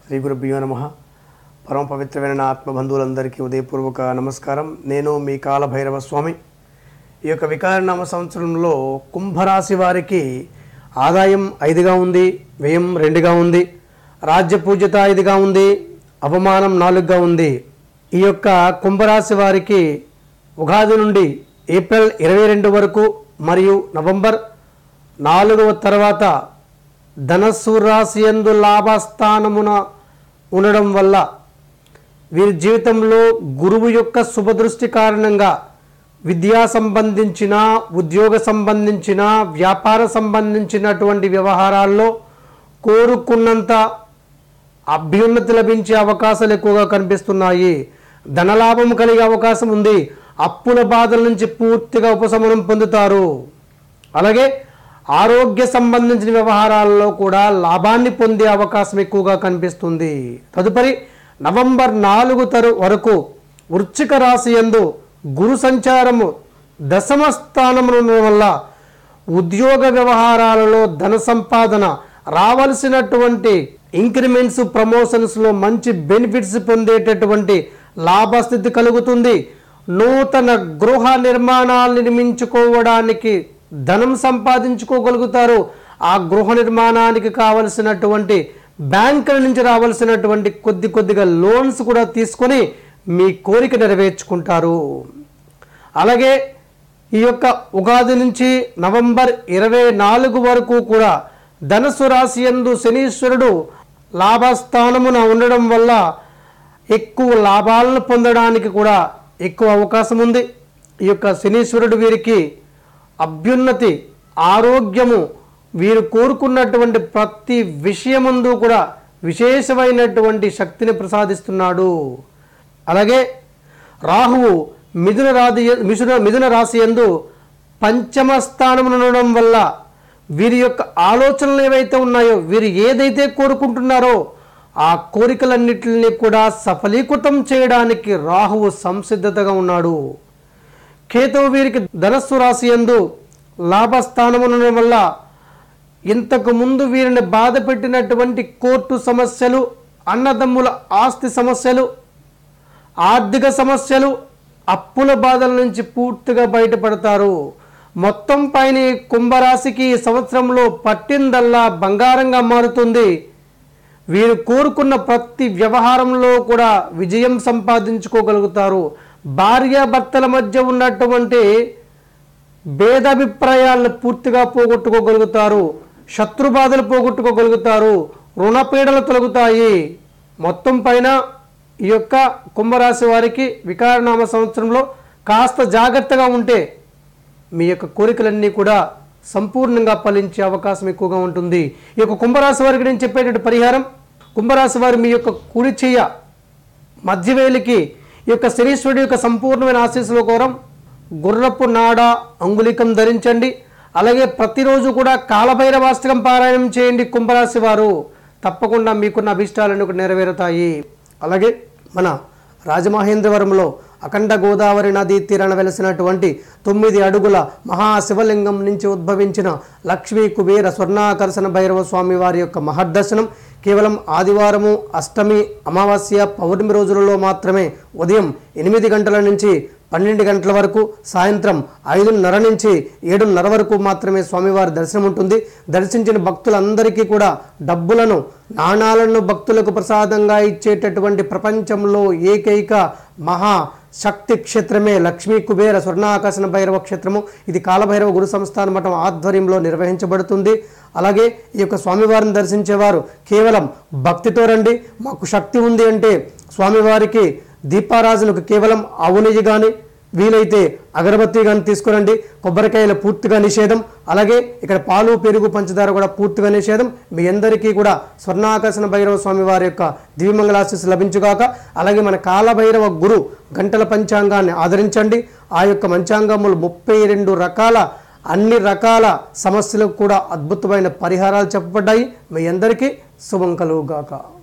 శ్రీ గురుభ్యో నమ పరమ పవిత్రమైన నా ఆత్మబంధువులందరికీ ఉదయపూర్వక నమస్కారం నేను మీ కాలభైరవ స్వామి ఈ యొక్క వికారనామ సంవత్సరంలో కుంభరాశి వారికి ఆదాయం ఐదుగా ఉంది వ్యయం రెండుగా ఉంది రాజ్య పూజ్యత ఐదుగా ఉంది అవమానం నాలుగుగా ఉంది ఈ యొక్క కుంభరాశి వారికి ఉగాది నుండి ఏప్రిల్ ఇరవై రెండు వరకు మరియు నవంబర్ నాలుగవ తర్వాత ధనస్సు రాశి ఎందు లాభస్థానమున ఉండడం వల్ల వీరి జీవితంలో గురువు యొక్క శుభదృష్టి కారణంగా విద్యా సంబంధించిన ఉద్యోగ సంబంధించిన వ్యాపార సంబంధించినటువంటి వ్యవహారాల్లో కోరుకున్నంత అభ్యున్నతి లభించే అవకాశాలు ఎక్కువగా కనిపిస్తున్నాయి ధనలాభం కలిగే అవకాశం ఉంది అప్పుల బాధల నుంచి పూర్తిగా ఉపశమనం పొందుతారు అలాగే ఆరోగ్య సంబంధించిన వ్యవహారాల్లో కూడా లాభాన్ని పొందే అవకాశం ఎక్కువగా కనిపిస్తుంది తదుపరి నవంబర్ నాలుగు తరు వరకు వృశ్చిక రాశి యందు గురు సంచారము దశమ స్థానమున ఉండడం వల్ల ఉద్యోగ వ్యవహారాలలో ధన సంపాదన రావలసినటువంటి ఇంక్రిమెంట్స్ ప్రమోషన్స్లో మంచి బెనిఫిట్స్ పొందేటటువంటి లాభస్థితి కలుగుతుంది నూతన గృహ నిర్మాణాలు నిర్మించుకోవడానికి ధనం సంపాదించుకోగలుగుతారు ఆ గృహ నిర్మాణానికి కావలసినటువంటి బ్యాంకుల నుంచి రావాల్సినటువంటి కొద్ది కొద్దిగా లోన్స్ కూడా తీసుకొని మీ కోరిక నెరవేర్చుకుంటారు అలాగే ఈ యొక్క ఉగాది నుంచి నవంబర్ ఇరవై నాలుగు వరకు కూడా ధనుసు రాశి యందు శనీశ్వరుడు లాభస్థానమున ఉండడం వల్ల ఎక్కువ లాభాలను పొందడానికి కూడా ఎక్కువ అవకాశం ఉంది ఈ యొక్క శనీశ్వరుడు వీరికి అభ్యున్నతి ఆరోగ్యము వీరు కోరుకున్నటువంటి ప్రతి విషయమందు కూడా విశేషమైనటువంటి శక్తిని ప్రసాదిస్తున్నాడు అలాగే రాహువు మిథున రాది మిథున మిథున రాశి యందు పంచమ స్థానం ఉండడం వల్ల వీరి యొక్క ఆలోచనలు ఏవైతే ఉన్నాయో వీరు ఏదైతే కోరుకుంటున్నారో ఆ కోరికలన్నిటిని కూడా సఫలీకృతం చేయడానికి రాహువు సంసిద్ధతగా ఉన్నాడు కేతువు వీరికి ధనస్సు రాశి యందు లాభస్థానం ఉండడం వల్ల ఇంతకు ముందు వీరిని బాధ పెట్టినటువంటి కోర్టు సమస్యలు అన్నదమ్ముల ఆస్తి సమస్యలు ఆర్థిక సమస్యలు అప్పుల బాధల నుంచి పూర్తిగా బయటపడతారు మొత్తం పైన ఈ కుంభరాశికి ఈ సంవత్సరంలో పట్టిందల్లా బంగారంగా మారుతుంది వీరు కోరుకున్న ప్రతి వ్యవహారంలో కూడా విజయం సంపాదించుకోగలుగుతారు భార్యాభర్తల మధ్య ఉన్నటువంటి భేదాభిప్రాయాలను పూర్తిగా పోగొట్టుకోగలుగుతారు శత్రు బాధలు పోగొట్టుకోగలుగుతారు రుణపీడలు తొలగుతాయి మొత్తం పైన ఈ యొక్క కుంభరాశి వారికి వికారనామ సంవత్సరంలో కాస్త జాగ్రత్తగా ఉంటే మీ యొక్క కోరికలన్నీ కూడా సంపూర్ణంగా ఫలించే అవకాశం ఎక్కువగా ఉంటుంది ఈ యొక్క కుంభరాశి వారికి నేను చెప్పేటటువంటి పరిహారం కుంభరాశి వారు మీ యొక్క కుడి చెయ్య మధ్యవేలికి ఈ యొక్క శనీశ్వరుడి యొక్క సంపూర్ణమైన ఆశీస్సుల కోరం గుర్రపు నాడ అంగుళికం ధరించండి అలాగే ప్రతిరోజు కూడా కాలభైరవాష్టకం పారాయణం చేయండి కుంభరాశి వారు తప్పకుండా మీకున్న అభిష్టాలను కూడా నెరవేరుతాయి అలాగే మన రాజమహేంద్రవరంలో అఖండ గోదావరి నదీ తీరాన వెలసినటువంటి తొమ్మిది అడుగుల మహాశివలింగం నుంచి ఉద్భవించిన లక్ష్మీ కుబేర స్వర్ణాకర్షణ భైరవ స్వామి వారి యొక్క మహర్దర్శనం కేవలం ఆదివారము అష్టమి అమావాస్య పౌర్ణమి రోజులలో మాత్రమే ఉదయం ఎనిమిది గంటల నుంచి పన్నెండు గంటల వరకు సాయంత్రం ఐదున్నర నుంచి ఏడున్నర వరకు మాత్రమే స్వామివారి దర్శనం ఉంటుంది దర్శించిన భక్తులందరికీ కూడా డబ్బులను నాణాలను భక్తులకు ప్రసాదంగా ఇచ్చేటటువంటి ప్రపంచంలో ఏకైక మహా శక్తి క్షేత్రమే లక్ష్మీ కుబేర స్వర్ణాకర్షణ భైరవ క్షేత్రము ఇది కాలభైరవ గురు సంస్థాన మఠం ఆధ్వర్యంలో నిర్వహించబడుతుంది అలాగే ఈ యొక్క స్వామివారిని దర్శించేవారు కేవలం భక్తితో రండి మాకు శక్తి ఉంది అంటే స్వామివారికి దీపారాజులకు కేవలం ఆవు నెయ్యి కానీ వీలైతే అగరబత్తి కానీ తీసుకురండి కొబ్బరికాయల పూర్తిగా నిషేధం అలాగే ఇక్కడ పాలు పెరుగు పంచదార కూడా పూర్తిగా నిషేధం మీ అందరికీ కూడా స్వర్ణాకర్షణ భైరవ స్వామి వారి యొక్క దివ్యమంగళాశీస్సు లభించుగాక అలాగే మన కాలభైరవ గురు గంటల పంచాంగాన్ని ఆదరించండి ఆ యొక్క పంచాంగములు ముప్పై రెండు రకాల అన్ని రకాల సమస్యలకు కూడా అద్భుతమైన పరిహారాలు చెప్పబడ్డాయి మీ అందరికీ శుభం కలుగుగాక